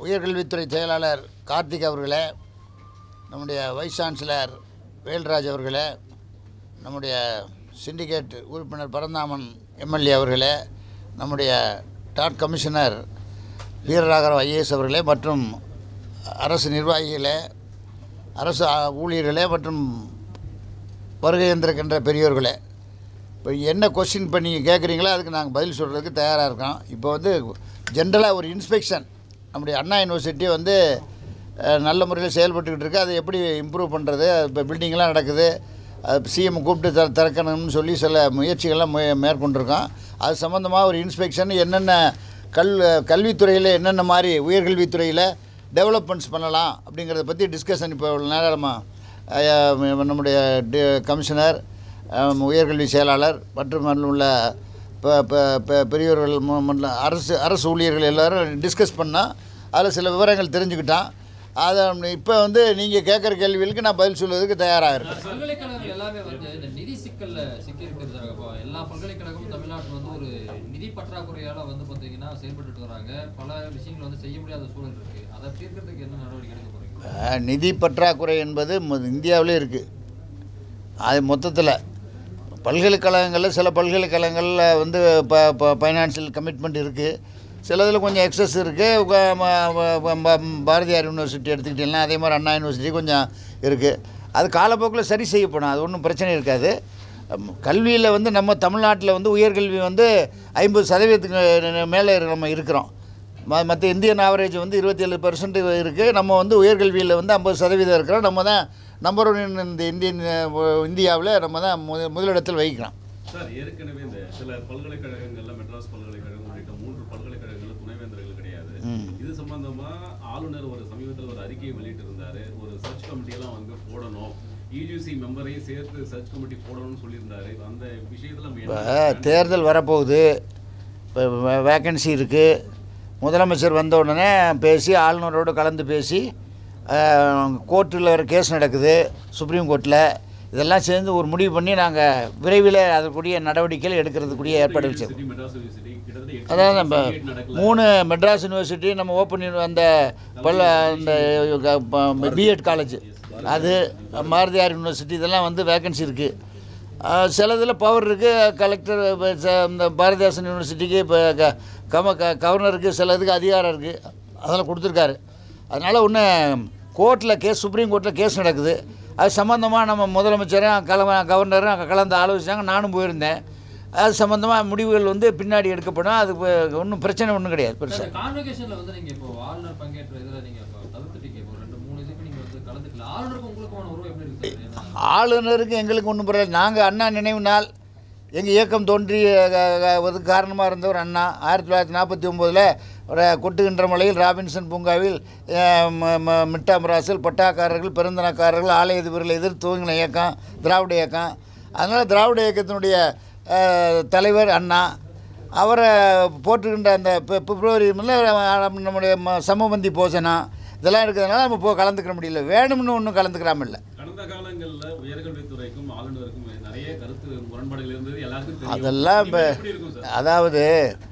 உயர்கல்வித்துறை செயலாளர் கார்த்திக் அவர்களே நம்முடைய வைஸ் சான்சலர் வேல்ராஜ் அவர்களே நம்முடைய சிண்டிகேட் உறுப்பினர் பரந்தாமன் எம்எல்ஏ அவர்களே நம்முடைய டாட் கமிஷனர் வீரராகவ ஐஏஎஸ் அவர்களே மற்றும் அரசு நிர்வாகிகளே அரசு ஆ- ஊழியர்களே மற்றும் வருகை இருந்திருக்கின்ற பெரியோர்களே இப்போ என்ன கொஸ்டின் இப்போ நீங்கள் கேட்குறீங்களோ அதுக்கு நாங்கள் பதில் சொல்கிறதுக்கு தயாராக இருக்கோம் இப்போ வந்து ஜென்ரலாக ஒரு இன்ஸ்பெக்ஷன் நம்முடைய அண்ணா யுனிவர்சிட்டி வந்து அஹ், நல்ல முறையில் செயல்பட்டுக்கிட்டு இருக்கு அதை எப்படி இம்ப்ரூவ் பண்ணுறது இப்போ பில்டிங்லாம் நடக்குது சிஎம் கூப்பிட்டு த திறக்கணும்னு சொல்லி சில முயற்சிகள்லாம் முய மேற்கொண்டிருக்கோம் அது சம்மந்தமாக ஒரு இன்ஸ்பெக்ஷன் என்னென்ன கல் கல்வித்துறையில் என்னென்ன மாதிரி உயர்கல்வித்துறையில் டெவலப்மெண்ட்ஸ் பண்ணலாம் அப்படிங்கிறத பற்றி டிஸ்கஷன் இப்போ இவ்வளோ நேரமாக நம்முடைய டி- கமிஷனர் அஹ், உயர்கல்வி செயலாளர் மற்றும் அதில் உள்ள ப- ப- ப- பெரியவர்கள் மு- மு- அரசு அரசு ஊழியர்கள் எல்லாரும் டிஸ்கஸ் பண்ணால் அதில் சில விவரங்கள் தெரிஞ்சுக்கிட்டான் அதை இப்போ வந்து நீங்கள் கேட்குற கேள்விகளுக்கு நான் பதில் சொல்வதற்கு தயாராக இருக்கேன் பல்கலைக்கழகங்கள் எல்லாமே வந்து இந்த நிதி சிக்கல்ல சிக்கி இருக்கிறதாக இப்போ எல்லா பல்கலைக்கழகமும் தமிழ்நாட்டில் வந்து ஒரு நிதி பற்றாக்குறையால வந்து பார்த்தீங்கன்னா செயல்பட்டுட்டு வராங்க பல விஷயங்கள் வந்து செய்ய முடியாத சூழல் இருக்கு அதை தீர்க்கறதுக்கு என்ன நடவடிக்கை எடுக்க போறீங்க அஹ், நிதி பற்றாக்குறை என்பது மொ- இந்தியாவிலே இருக்குது அது மொத்தத்தில் பல்கலைக்கழகங்களில் சில பல்கலைக்கழகங்களில் வந்து ப ப ஃபைனான்சியல் கமிட்மெண்ட் இருக்குது சிலதில் கொஞ்சம் எக்ஸஸ் இருக்குது பாரதியார் யூனிவர்சிட்டி எடுத்துக்கிட்டிங்கன்னா அதே மாதிரி அண்ணா யூனிவர்சிட்டி கொஞ்சம் இருக்குது அது காலப்போக்கில் சரி செய்யப்படும் அது ஒன்றும் பிரச்சனை இருக்காது கல்வியில் வந்து நம்ம தமிழ்நாட்டில் வந்து உயர்கல்வி வந்து ஐம்பது சதவீதத்துக்கு மேலே நம்ம இருக்கிறோம் ம மற்ற இந்தியன் ஆவரேஜ் வந்து இருபத்தேழு பர்சன்ட் இருக்குது நம்ம வந்து உயர்கல்வியில் வந்து ஐம்பது சதவீதம் இருக்கிறோம் நம்ம தான் நம்பர் ஒன் இந்த இந்தியன் இந்தியாவில் நம்ம தான் முத முதலிடத்தில் வகிக்கிறோம் சார் ஏற்கனவே இந்த சில பல்கலைக்கழகங்கள்ல மெட்ராஸ் பல்கலைக்கழகம் உள்ளிட்ட மூன்று பல்கலைக்கழகங்கள்ல துணைவேந்தர்கள் கிடையாது ம். இது சம்பந்தமா ஆளுநர் ஒரு சமீபத்தில் ஒரு அறிக்கையை வெளியிட்டு இருந்தாரு ஒரு சர்ச் கமிட்டி எல்லாம் வந்து போடணும் யூஜிசி மெம்பரையும் சேர்த்து சர்ச் கமிட்டி போடணும்னு சொல்லியிருந்தாரு அந்த விஷயத்துல நம்ம இப்போ என்ன தேர்தல் வரப்போகுது இப்போ வேக்கன்சி இருக்குது முதலமைச்சர் வந்த உடனே பேசி ஆளுநரோடு கலந்து பேசி கோர்ட்டில் ஒரு கேஸ் நடக்குது சுப்ரீம் கோர்ட்டில் இதெல்லாம் சேர்ந்து ஒரு முடிவு பண்ணி நாங்கள் விரைவில் அதற்குரிய நடவடிக்கைகள் எடுக்கிறதுக்குரிய ஏற்பாடுகள் செய்வோம் யூனிவர்சிட்டி மெட்ராஸ் யூனிவர்சிட்டி கிட்டத்தட்ட எட்டு அதாவது நம்ம வருஷம் நடக்கல. மூணு மெட்ராஸ் யூனிவர்சிட்டி நம்ம ஓப்பன் அந்த பல்ல அந்த பிஎட் காலேஜ் அது பாரதியார் யூனிவர்சிட்டி இதெல்லாம் வந்து வேக்கன்சி இருக்குது சிலதில் பவர் இருக்குது கலெக்டர் இப்ப ச- இந்த பாரதிதாசன் யூனிவர்சிட்டிக்கு இப்போ க கம க கவர்னருக்கு சிலதுக்கு அதிகாரம் இருக்குது அதெல்லாம் கொடுத்துருக்காரு அதனால் ஒன்று கோர்ட்டில் கேஸ் சுப்ரீம் கோர்ட்டில் கேஸ் நடக்குது அது சம்மந்தமாக நம்ம முதலமைச்சரும் கல கவர்னரும் அங்கே கலந்து ஆலோசிச்சாங்க நானும் போயிருந்தேன் அது சம்மந்தமாக முடிவுகள் வந்து பின்னாடி எடுக்கப்படும் அது ஒன்றும் பிரச்சனை ஒன்றும் கிடையாது பெருசாக கான்வெகேஷன்ல வந்து நீங்க இப்போ ஆளுநர் பங்கேற்ற இதுல நீங்க இப்போ தவிர்த்துட்டீங்க இப்போ ரெண்டு மூணு இதுக்கு நீங்க வந்து கலந்துக்கல ஆளுநருக்கும் உங்களுக்குமான உறவு எப்படி இருக்கு சார்? ஏன்னா, ஆளுநருக்கு எங்களுக்கு ஒன்றும் பரவாயில்ல நாங்கள் அண்ணா நினைவு நாள் எங்கள் இயக்கம் தோன்றி அதுக்கு காரணமாக இருந்தவர் அண்ணா ஆயிரத்தி தொள்ளாயிரத்தி நாற்பத்தி ஒம்போதில் கொட்டுகின்ற மலையில் ராபின்சன் பூங்காவில் அஹ், ம- ம- மிட்டாமராசல் பட்டாக்காரர்கள் பெருந்தனக்காரர்கள் ஆலய அதிபர்களை எதிர்த்து துவங்கின இயக்கம் திராவிட இயக்கம் அதனால் திராவிட இயக்கத்தினுடைய அஹ், தலைவர் அண்ணா அவரை போற்றுகின்ற அந்த பிப்ர- பிப்ரவரி முதல்ல நம்முடைய ம- சமபந்தி போஜனா இதெல்லாம் இருக்கிறதுனால நம்ம போ கலந்துக்கிற முடியல வேணும்னு ஒன்றும் கலந்துக்கிறாம இல்லை கடந்த காலங்கள்ல உயர்கல்வித்துறைக்கும் ஆளுநருக்கும் நிறைய கருத்து முரண்பாடுகள் இருந்தது எல்லாருக்கும் தெரியும் அதெல்லாம் இப்போ இனிமேல் எப்படி இருக்கும் சார் அதாவது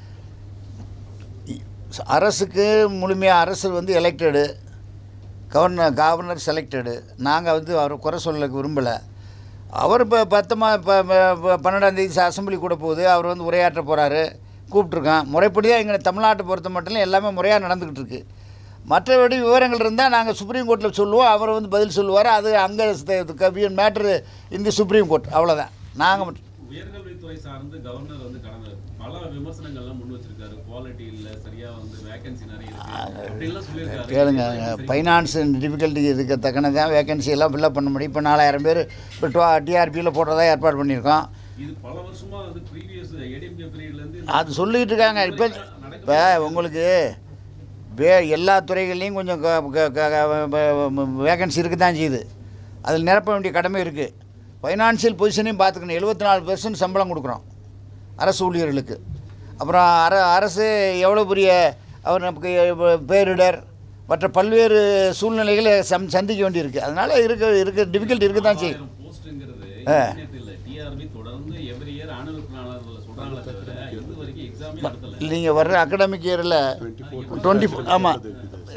இ- அரசுக்கு முழுமையாக அரசு வந்து எலெக்டடு கவர்னர் கவர்னர் செலக்டடு நாங்கள் வந்து அவரை குறை சொல்ல விரும்பலை அவர் இப்போ பத்தமா இப்போ பன்னெண்டாந்தேதி அசம்பிளி கூட போகுது அவர் வந்து உரையாற்ற போகிறாரு கூப்பிட்ருக்கோம் முறைப்படி தான் எங்களை தமிழ்நாட்டை பொறுத்த மட்டும் எல்லாமே முறையாக நடந்துக்கிட்டு இருக்கு மற்றபடி விவரங்கள் இருந்தால் நாங்கள் சுப்ரீம் கோர்ட்டில் சொல்லுவோம் அவர் வந்து பதில் சொல்லுவார் அது அங்கே மேட்ரு இந்த சுப்ரீம் கோர்ட் அவ்வளோதான் நாங்கள் மட்டும் உயர்கல்வித்துறை சார்ந்து கவர்னர் வந்து கடந்த பல விமர்சனங்கள்லாம் முன் வச்சிருக்காரு குவாலிட்டி இல்ல சரியா வந்து வேகன்சி நிறைய இருக்கு அப்படின்லாம் சொல்லியிருக்காரு கேளுங்க சரி. ஃபைனான்ஸ் டிஃபிகல்ட்டி இருக்க தக்கன தான் வேகன்சி எல்லாம் ஃபில்அப் பண்ண முடியும் இப்போ நாலாயிரம் பேர் இப்போ டோ டிஆர்பியில் போடுறதா ஏற்பாடு பண்ணியிருக்கோம் இது பல வருஷமா வந்து ப்ரீவியஸ் ஏடிஎம்கே பீரியட்ல இருந்து அது சொல்லிக்கிட்டு இருக்காங்க இப்போ இப்போ உங்களுக்கு வே எல்லா துறைகள்லையும் கொஞ்சம் வேகன்சி இருக்க தான் செய்யுது அதில் நிரப்ப வேண்டிய கடமை இருக்குது ஃபைனான்சியல் பொசிஷனையும் பார்த்துக்கணும் எழுபத்தி நாலு பெர்சன்ட் சம்பளம் கொடுக்குறோம் அரசு ஊழியர்களுக்கு அப்புறம் அர அரசு எவ்வளோ பெரிய அவர் நமக்கு பேரிடர் மற்ற பல்வேறு சூழ்நிலைகளை சம் சந்திக்க வேண்டியிருக்கு அதனால் இருக்க இருக்க டிஃபிகல்ட்டி இருக்க தான் செய்யும் போஸ்ட்ங்கிறது ஆ. இல்ல டிஆர்பி தொடர்ந்து எவ்ரி இயர் ஆனுவல் பிளானர்ல சொல்றாங்களே தவிர இது வரைக்கும் எக்ஸாமே நடத்தல நீங்கள் வர்ற அகடமிக் இயரில் டுவெண்ட்டி ஆமாம்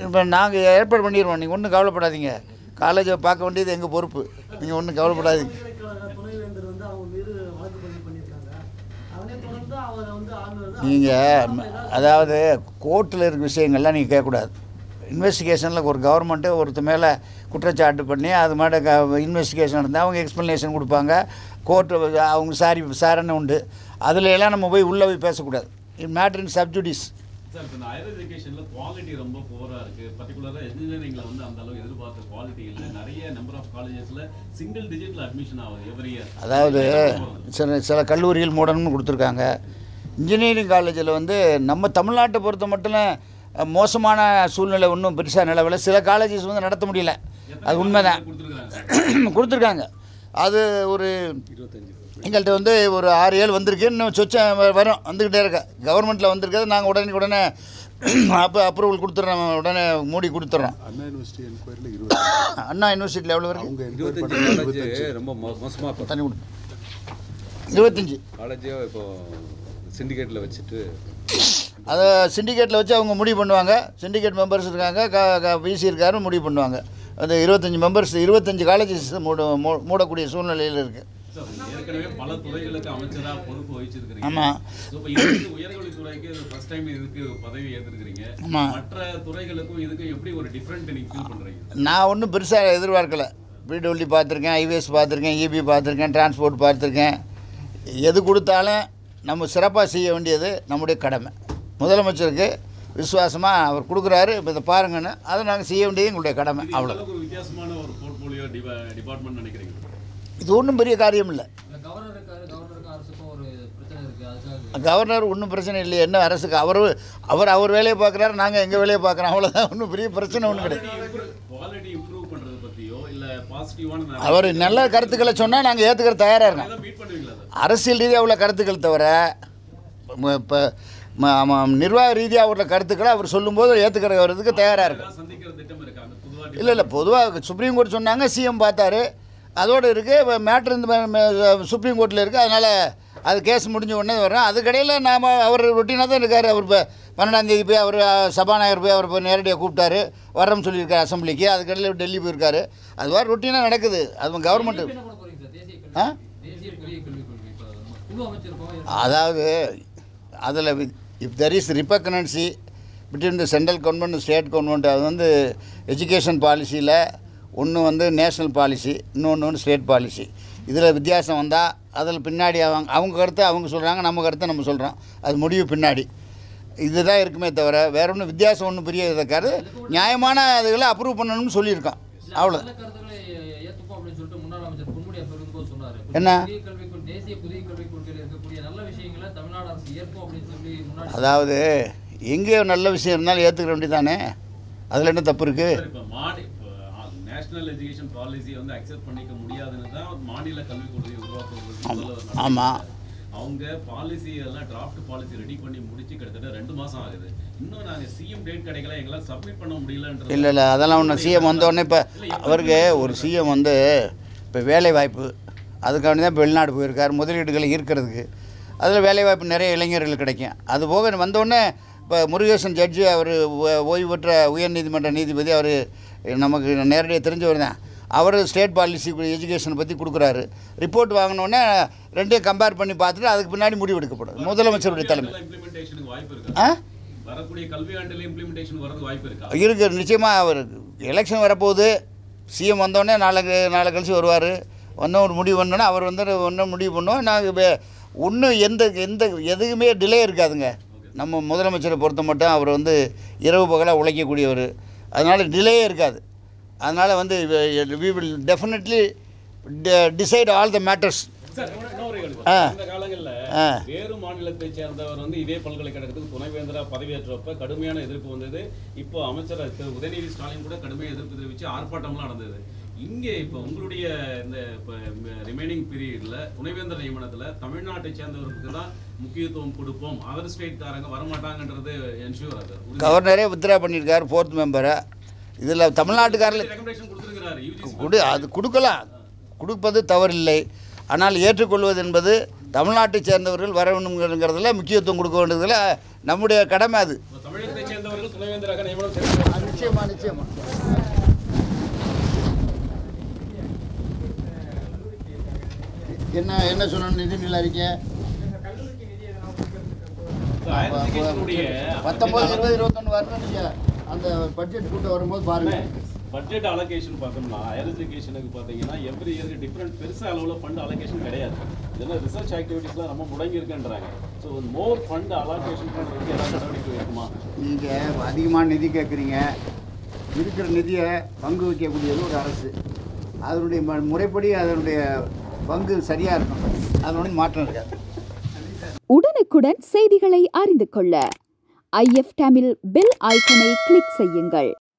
இப்போ நாங்கள் ஏற்பாடு பண்ணிடுவோம் நீங்கள் ஒன்றும் கவலைப்படாதீங்க காலேஜை பார்க்க வேண்டியது எங்கள் பொறுப்பு நீங்கள் ஒன்றும் கவலைப்படாதீங்க பல்கலைக்கழக துணைவேந்தர் வந்து அவங்க மீது வழக்கு பதிவு பண்ணியிருக்காங்க அவனே தொடர்ந்து அவரை வந்து ஆளுநர் நீங்கள் அதாவது கோர்ட்டில் இருக்க விஷயங்கள்லாம் நீங்கள் கேட்கக்கூடாது இன்வெஸ்டிகேஷனில் ஒரு கவர்மெண்ட்டு ஒருத்தர் மேலே குற்றச்சாட்டு பண்ணி அது மாதிரி க இன்வெஸ்டிகேஷன் நடந்தால் அவங்க எக்ஸ்ப்ளனேஷன் கொடுப்பாங்க கோர்ட்டு அவங்க சாரி விசாரணை உண்டு அதுல எல்லாம் நம்ம போய் உள்ளே போய் பேசக்கூடாது in matter in sub judice sir இப்போ இந்த ஹையர் எஜுகேஷன்ல குவாலிட்டி ரொம்ப புவரா இருக்கு பர்டிகுலராக என்ஜினியரிங்ல வந்து அந்த அளவு எதிர்பார்த்த குவாலிட்டி இல்லை நிறைய நம்பர் ஆஃப் காலேஜஸ்ல சிங்கிள் டிஜிட்ல அட்மிஷன் ஆகுது எவ்ரி இயர் அதாவது சில சில கல்லூரிகள் மூடணும்னு கொடுத்துருக்காங்க இன்ஜினியரிங் காலேஜில் வந்து நம்ம தமிழ்நாட்டை பொறுத்த மட்டும் அஹ், மோசமான சூழ்நிலை ஒன்றும் பெருசாக நிலவில்லை சில காலேஜஸ் வந்து நடத்த முடியல அது உண்மைதான் கொடுத்துருக்காங்க கொடுத்துருக்காங்க அது ஒரு எங்கள்கிட்ட வந்து ஒரு ஆறு ஏழு வந்திருக்கு இன்னும் சொச்சம் வ- வரும் வந்துக்கிட்டே இருக்க கவர்மெண்ட்டில் வந்திருக்கிறது நாங்கள் உடனே உடனே அப்போ அப்ரூவல் கொடுத்துட்றோம் உடனே மூடி கொடுத்துட்றோம் அண்ணா யூனிவர்சிட்டி என்கொயரியில் இருபது அண்ணா யூனிவர்சிட்டியில் எவ்வளோ வரைக்கும் அவங்க என்கொயரி இருபத்தஞ்சு பண்ணது காலேஜ் ரொம்ப மோ- மோசமா இப்போ தண்ணி கொடு இருபத்தஞ்சி காலேஜே இப்போ சிண்டிகேட்டில் வச்சுட்டு அதை சிண்டிகேட்டில் வச்சு அவங்க முடிவு பண்ணுவாங்க சிண்டிகேட் மெம்பர்ஸ் இருக்காங்க க பிசி இருக்காரு முடிவு பண்ணுவாங்க அந்த இருபத்தஞ்சி மெம்பர்ஸ் இருபத்தஞ்சி காலேஜஸ் மூட மூ- மூடக்கூடிய சூழ்நிலையில் இருக்குது சார், ஏற்கனவே பல துறைகளுக்கு அமைச்சரா பொறுப்பு வகிச்சிருக்கிறீங்க ஆமாம் So, இப்ப இதுக்கு உயர்கல்வித்துறைக்கு ஃபர்ஸ்ட் டைம் இதுக்கு பதவி ஏற்றிருக்கிறீங்க ஆமா. மற்ற துறைகளுக்கும் இதுக்கும் எப்படி ஒரு டிஃபரெண்ட் நீங்க ஃபீல் பண்றீங்க நான் ஒன்றும் பெருசாக எதிர்பார்க்கல பிடபிள்யூ பார்த்துருக்கேன் ஐவிஎஸ் பார்த்துருக்கேன் இபி பார்த்துருக்கேன் டிரான்ஸ்போர்ட் பார்த்துருக்கேன் எது கொடுத்தாலும் நம்ம சிறப்பாக செய்ய வேண்டியது நம்முடைய கடமை முதலமைச்சருக்கு விசுவாசமாக அவர் கொடுக்குறாரு இப்போ இதை பாருங்கன்னு அதை நாங்கள் செய்ய வேண்டியது எங்களுடைய கடமை இது அவ்வளோ எவ்வளவு ஒரு வித்தியாசமான ஒரு போர்ட்போலியோ டிபார்ட்மெண்ட் நினைக்கிறீங்க இது ஒன்றும் பெரிய காரியம் இல்லை இல்ல கவர்னர் இருக்காரு கவர்னருக்கும் அரசுக்கும் ஒரு பிரச்சனை இருக்கு அதுக்காக கவர்னர் ஒன்றும் பிரச்சனை இல்லை என்ன அரசுக்கு அவர் அவர் அவர் வேலையை பார்க்குறாரு நாங்கள் எங்கள் வேலையை பார்க்குறோம் அவ்வளோதான் ஒன்றும் பெரிய பிரச்சனை ஒன்றும் கிடையாது குவாலிட்டி இம்ப்ரூவ் பண்றது பத்தியோ இல்ல பாசிட்டிவான அவர் நல்ல கருத்துக்களை சொன்னால் நாங்கள் ஏற்றுக்கிற தயாராக இருக்கோம் மீட் பண்ணுவீங்களா சார் அரசியல் ரீதியாக உள்ள கருத்துக்கள் தவிர இப்போ நிர்வாக ரீதியாக உள்ள கருத்துக்களை அவர் சொல்லும்போது ஏற்றுக்கிறதுக்கு தயாராக இருக்கும் ஏதாவது சந்திக்கிற திட்டம் இருக்கா அந்த புதுவா இல்லை இல்லை பொதுவாக சுப்ரீம் கோர்ட் சொன்னாங்க சிஎம் பார்த்தாரு அதோடு இருக்குது மேட்ரு இந்த ம- ம- சுப்ரீம் கோர்ட்டில் இருக்குது அதனால் அது கேஸ் முடிஞ்ச உடனே வரும் அதுக்கடையில் நாம் அவர் ரொட்டீனாக தான் இருக்கார் அவர் இப்போ பன்னெண்டாந்தேதி போய் அவர் சபாநாயகர் போய் அவர் போய் நேரடியாக கூப்பிட்டாரு வரேன்னு சொல்லியிருக்காரு அசம்பிளிக்கு அதுக்கடையில் டெல்லி போயிருக்காரு அது மாதிரி ரொட்டீனாக நடக்குது அது கவர்மெண்ட்டு என்ன பண்ண போறீங்க சார் தேசிய ஆ? கல்வி தேசிய புதிய கல்விக் கொள்கை இப்போ நம்ம குழு அமைச்சிருக்கோம் அதாவது அதில் if there is repugnancy between the central government state government அது வந்து எஜுகேஷன் பாலிசியில் ஒன்று வந்து நேஷ்னல் பாலிசி இன்னொன்று வந்து ஸ்டேட் பாலிசி இதில் வித்தியாசம் வந்தால் அதில் பின்னாடி அவங்க அவங்க கருத்தை அவங்க சொல்கிறாங்க நம்ம கருத்தை நம்ம சொல்கிறோம் அது முடிவு பின்னாடி இதுதான் இருக்குமே தவிர வேற ஒன்றும் வித்தியாசம் ஒன்றும் பெரிய இருக்காது நியாயமான இதுகளை அப்ரூவ் பண்ணணும்னு சொல்லியிருக்கோம் அவ்வளோ நல்ல கருத்துக்களை ஏத்துப்போம் அப்படின்னு சொல்லிட்டு முன்னாள் அமைச்சர் பொன்முடி அப்ப இருக்கும்போது சொன்னாரு என்ன? புதிய கல்விக் கொள்கை தேசிய புதிய கல்விக் கொள்கையில் இருக்கக்கூடிய நல்ல விஷயங்களை தமிழ்நாடு அரசு ஏற்போம் அப்படின்னு சொல்லி முன்னாடி அதாவது எங்கே நல்ல விஷயம் இருந்தாலும் ஏற்றுக்க வேண்டியதானே அதில் என்ன தப்பு இருக்குது சார், இப்ப மாநில நேஷனல் எஜுகேஷன் பாலிசியை வந்து அக்செப்ட் பண்ணிக்க முடியாதுன்னு தான் மாநில கல்விக் கொள்கையை உருவாக்குவதற்கு முதல்வர் நடவடிக்கை ஆமா. எடுத்தாரு. அவங்க பாலிசி எல்லாம் டிராஃப்ட் பாலிசி ரெடி பண்ணி முடிச்சு கிட்டத்தட்ட ரெண்டு மாசம் ஆகுது இன்னும் நாங்க சிஎம் டேட் கிடைக்கல எங்களால் சப்மிட் பண்ண முடியலன்றது இல்லை இல்லை அதெல்லாம் ஒன்று சிஎம் வந்தோடனே இப்போ அவருக்கு ஒரு சிஎம் வந்து இப்போ வேலை வாய்ப்பு அதுக்காண்டி தான் இப்போ வெளிநாடு போயிருக்கார் முதலீடுகளை ஈர்க்கிறதுக்கு அதில் வேலை வாய்ப்பு நிறைய இளைஞர்களுக்கு கிடைக்கும் அது போக வந்தோடனே இப்போ முருகேசன் ஜட்ஜி அவர் ஓய்வு பெற்ற உயர்நீதிமன்ற நீதிபதி அவர் நமக்கு நேரடியாக தெரிஞ்சவர் தான் அவர் ஸ்டேட் பாலிசி எஜுகேஷனை பற்றி கொடுக்குறாரு ரிப்போர்ட் வாங்கினோடனே ரெண்டையும் கம்பேர் பண்ணி பார்த்துட்டு அதுக்கு பின்னாடி முடிவு எடுக்கப்படும் முதலமைச்சருடைய தலைமை இம்ப்ளிமெண்டேஷனுக்கு வாய்ப்பு ஆ இருக்கா வரக்கூடிய கல்வி ஆண்டுல இம்ப்ளிமெண்டேஷன் வரது வாய்ப்பு இருக்கா இருக்கு நிச்சயமாக அவர் எலெக்ஷன் வரப்போகுது சிஎம் வந்தோடனே நாளைக்கு நாளை கழிச்சு வருவார் ஒன்றும் ஒரு முடிவு பண்ணோன்னே அவர் வந்து ஒன்றும் முடிவு பண்ணுவோம் நாங்கள் ஒன்றும் எந்த எந்த எதுக்குமே டிலே இருக்காதுங்க நம்ம முதலமைச்சரை பொறுத்த மட்டும் அவர் வந்து இரவு பகலாக உழைக்கக்கூடியவர் அதனால் டிலேயே இருக்காது அதனால் வந்து we will definitely decide all the matters sir இன்னொரு- இன்னொரு கேள்வி ஆ. சார். இந்த காலங்கள்ல ஆ. வேறு மாநிலத்தை சேர்ந்தவர் வந்து இதே பல்கலைக்கழகத்துக்கு துணைவேந்தரா பதவியேற்றப்ப கடுமையான எதிர்ப்பு வந்தது இப்போ அமைச்சர் திரு உதயநிதி ஸ்டாலின் கூட கடுமையாக எதிர்ப்பு தெரிவித்து ஆர்ப்பாட்டம்லாம் நடந்தது இங்கே இப்போ உங்களுடைய இந்த ரிமைனிங் பீரியட்ல துணைவேந்தர் நியமனத்துல தமிழ்நாட்டை சேர்ந்தவருக்கு தான் முக்கியத்துவம் கொடுப்போம் அதர் ஸ்டேட்காரங்க வரமாட்டாங்கன்றது என்ஷூர் அது கவர்னரே வித்ரா பண்ணியிருக்காரு ஃபோர்த் மெம்பரை இதில் தமிழ்நாட்டுக்காரில் ரெக்கமெண்டேஷன் கொடுத்துருக்கிறாரு யூஜிசி கொடு அது கொடுக்கலாம் கொடுப்பது தவறில்லை ஆனால் ஏற்றுக்கொள்வது என்பது தமிழ்நாட்டைச் சேர்ந்தவர்கள் வர வேணுங்கிறதுல முக்கியத்துவம் கொடுக்க வேண்டியதில் நம்முடைய கடமை அது தமிழகத்தை சேர்ந்தவர்கள் துணைவேந்தராக நியமனம் செய்யப்பட்டார் ஆ, நிச்சயமா நிச்சயமா என்ன என்ன சொன்னோம் நிதிநிலை அறிக்கை ஹையர் எஜுகேஷனுடைய பத்தொன்பது இருபது இருபத்தொன்று வரணும் நீங்க அந்த பட்ஜெட் கூட்டம் வரும்போது பாருங்க பட்ஜெட் அலோகேஷன் பார்த்தோம்னா ஹையர் எஜுகேஷனுக்கு பார்த்தீங்கன்னா எவ்ரி இயருக்கு டிஃப்ரெண்ட் பெருசா அளவில் ஃபண்ட் அலோகேஷன் கிடையாது இதெல்லாம் ரிசர்ச் ஆக்டிவிட்டீஸ்லாம் ரொம்ப முடங்கி இருக்குன்றாங்க ஸோ மோர் ஃபண்ட் அலோகேஷன் பண்ணுறதுக்கு ஏதாவது நடவடிக்கை இருக்குமா நீங்கள் அதிகமான நிதி கேட்குறீங்க இருக்கிற நிதியை பங்கு வைக்கக்கூடியது ஒரு அரசு அதனுடைய ம- முறைப்படி அதனுடைய பங்கு சரியாக இருக்கும் அதனுடைய மாற்றம் இருக்காது உடனுக்குடன் செய்திகளை அறிந்து கொள்ள ஐஎஃப் தமிழ் பெல் ஐக்கனை கிளிக் செய்யுங்கள்